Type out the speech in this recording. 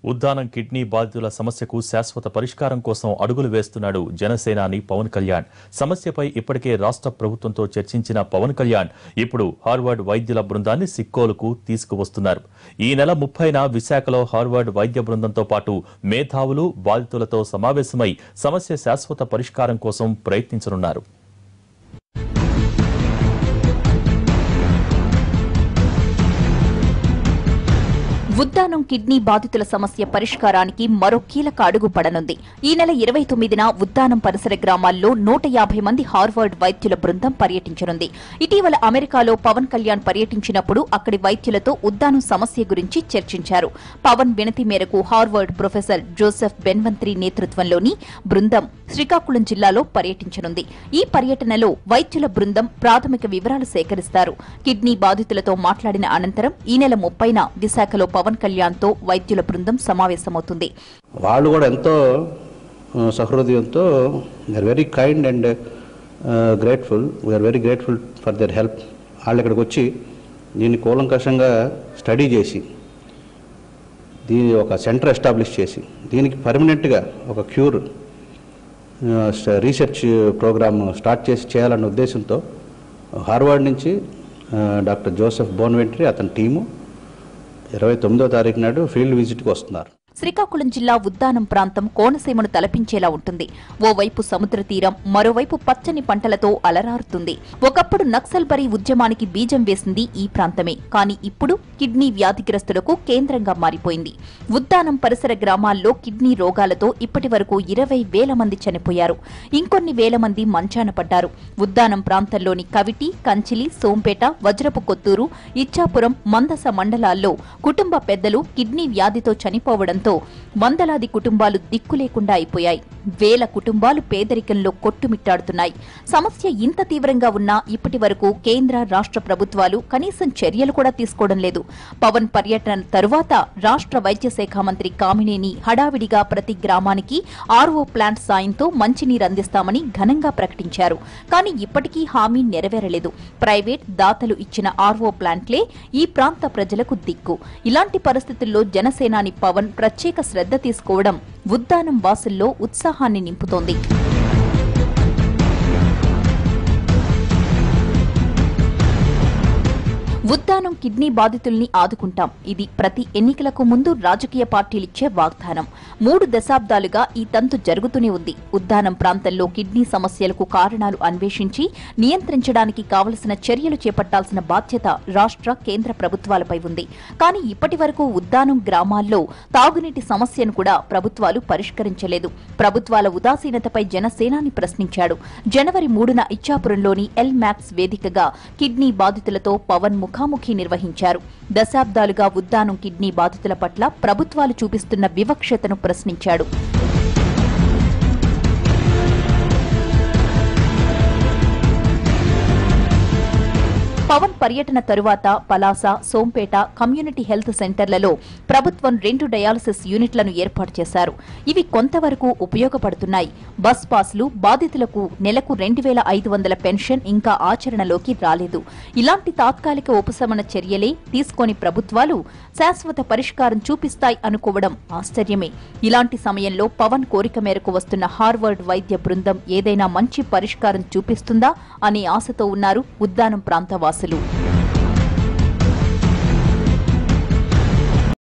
Uddanam kidney బాధితుల సమస్యకు శాశ్వత పరిష్కారం కోసం అడుగులు వేస్తున్నాడు జనసేనాని పవన్ కళ్యాణ్ సమస్యపై ఇప్పటికే రాష్ట్ర ప్రభుత్వంతో చర్చించిన పవన్ కళ్యాణ్ ఇప్పుడు హార్వర్డ్ వైద్యుల బృందాన్ని సిక్కోలుకు తీసుకువస్తున్నారు ఈ నెల ముప్పైన విశాఖలో హార్వర్డ్ వైద్య బృందంతో పాటు మేధావులు బాధితులతో సమావేశమై సమస్య శాశ్వత పరిష్కారం కోసం ప్రయత్నించనున్నారు ఉద్దానం కిడ్నీ బాధితుల సమస్య పరిష్కారానికి మరో కీలక అడుగు పడనుంది ఈ నెల ఇరవై తొమ్మిదిన ఉద్దానం పరిసర గ్రామాల్లో నూట యాభై మంది హార్వర్డ్ వైద్యుల బృందం పర్యటించనుంది ఇటీవల అమెరికాలో పవన్ కళ్యాణ్ పర్యటించినప్పుడు అక్కడి వైద్యులతో ఉద్దానం సమస్య గురించి చర్చించారు పవన్ వినతి మేరకు హార్వర్డ్ ప్రొఫెసర్ జోసెఫ్ బెన్వంత్రి నేతృత్వంలోని బృందం శ్రీకాకుళం జిల్లాలో పర్యటించనుంది ఈ పర్యటనలో వైద్యుల బృందం ప్రాథమిక వివరాలు సేకరిస్తారు కిడ్నీ బాధితులతో మాట్లాడిన అనంతరం ఈ నెల ముప్పైన విశాఖలో పవన్ కళ్యాణ్తో వైద్యుల బృందం సమావేశమవుతుంది వాళ్ళు కూడా ఎంతో ఆ, సహృదయంతో are very kind and grateful we are very grateful for the help వాళ్ళు ఇక్కడికి వచ్చి దీన్ని కూలంకషంగా స్టడీ చేసి దీని ఒక సెంటర్ ఎస్టాబ్లిష్ చేసి దీనికి పర్మనెంట్గా ఒక క్యూర్ రీసెర్చ్ ప్రోగ్రామ్ స్టార్ట్ చేసి చేయాలన్న ఉద్దేశంతో హార్వర్డ్ నుంచి ఆ, డాక్టర్ జోసెఫ్ బోన్వెంట్రీ అతని టీము ఇరవై తొమ్మిదో తారీఖు నాడు ఫీల్డ్ విజిట్కి వస్తున్నారు శ్రీకాకుళం జిల్లా ఉద్దానం ప్రాంతం కోనసీమను తలపించేలా ఉంటుంది ఓవైపు సముద్ర తీరం మరోవైపు పచ్చని పంటలతో అలరారుతుంది ఒకప్పుడు నక్సల్బరీ ఉద్యమానికి బీజం వేసింది ఈ ప్రాంతమే కానీ ఇప్పుడు కిడ్నీ వ్యాధిగ్రస్తులకు కేంద్రంగా మారిపోయింది ఉద్దానం పరిసర గ్రామాల్లో కిడ్నీ రోగాలతో ఇప్పటి వరకు ఇరవై వేల మంది చనిపోయారు ఇంకొన్ని వేల మంది మంచాన పడ్డారు ఉద్దానం ప్రాంతంలోని కవిటి కంచిలి సోంపేట వజ్రపు కొత్తూరు ఇచ్చాపురం మందస మండలాల్లో కుటుంబ పెద్దలు కిడ్నీ వ్యాధితో చనిపోవడంతో వందలాది కుటుంబాలు దిక్కు లేకుండా అయిపోయాయి వేల కుటుంబాలు పేదరికంలో కొట్టుమిట్టాడుతున్నాయి సమస్య ఇంత తీవ్రంగా ఉన్నా ఇప్పటి వరకు కేంద్ర రాష్ట్ర ప్రభుత్వాలు కనీసం చర్యలు కూడా తీసుకోవడం లేదు పవన్ పర్యటన తరువాత రాష్ట్ర వైద్య శాఖ మంత్రి కామినేని హడావిడిగా ప్రతి గ్రామానికి ఆర్ఓ ప్లాంట్ సాయంతో మంచినీరు అందిస్తామని ఘనంగా ప్రకటించారు కానీ ఇప్పటికీ హామీ నెరవేరలేదు ప్రైవేట్ దాతలు ఇచ్చిన ఆర్ఓ ప్లాంట్లే ఈ ప్రాంత ప్రజలకు దిక్కు ఇలాంటి పరిస్థితుల్లో జనసేనాని పవన్ ప్రత్యేక శ్రద్ధ తీసుకోవడం ఉద్దానం వాసుల్లో ఉత్సాహాన్ని నింపుతోంది ఉద్దానం కిడ్నీ బాధితుల్ని ఆదుకుంటాం ఇది ప్రతి ఎన్నికలకు ముందు రాజకీయ పార్టీలిచ్చే వాగ్దానం మూడు దశాబ్దాలుగా ఈ తంతు జరుగుతూనే ఉంది ఉద్దానం ప్రాంతంలో కిడ్నీ సమస్యలకు కారణాలు అన్వేషించి నియంత్రించడానికి కావలసిన చర్యలు చేపట్టాల్సిన బాధ్యత రాష్ట్ర కేంద్ర ప్రభుత్వాలపై ఉంది కానీ ఇప్పటి వరకు ఉద్దానం గ్రామాల్లో తాగునీటి సమస్యను కూడా ప్రభుత్వాలు పరిష్కరించలేదు ప్రభుత్వాల ఉదాసీనతపై జనసేనాని ప్రశ్నించాడు జనవరి మూడున ఇచ్చాపురంలోని ఎల్ మ్యాక్స్ వేదికగా కిడ్నీ బాధితులతో పవన్ ముఖాముఖి నిర్వహించారు దశాబ్దాలుగా ఉద్దానం కిడ్నీ బాధితుల పట్ల ప్రభుత్వాలు చూపిస్తున్న వివక్షతను ప్రశ్నించాడు పవన్ పర్యటన తరువాత పలాస సోంపేట కమ్యూనిటీ హెల్త్ సెంటర్లలో ప్రభుత్వం రెండు డయాలసిస్ యూనిట్లను ఏర్పాటు చేశారు ఇవి కొంతవరకు ఉపయోగపడుతున్నాయి బస్ పాస్లు బాధితులకు నెలకు రెండు వేల ఐదు వందల పెన్షన్ ఇంకా ఆచరణలోకి రాలేదు ఇలాంటి తాత్కాలిక ఉపశమన చర్యలే తీసుకొని ప్రభుత్వాలు శాశ్వత పరిష్కారం చూపిస్తాయి అనుకోవడం ఆశ్చర్యమే ఇలాంటి సమయంలో పవన్ కోరిక మేరకు వస్తున్న హార్వర్డ్ వైద్య బృందం ఏదైనా మంచి పరిష్కారం చూపిస్తుందా అనే ఆశతో ఉన్నారు ఉద్దానం ప్రాంతవాసులు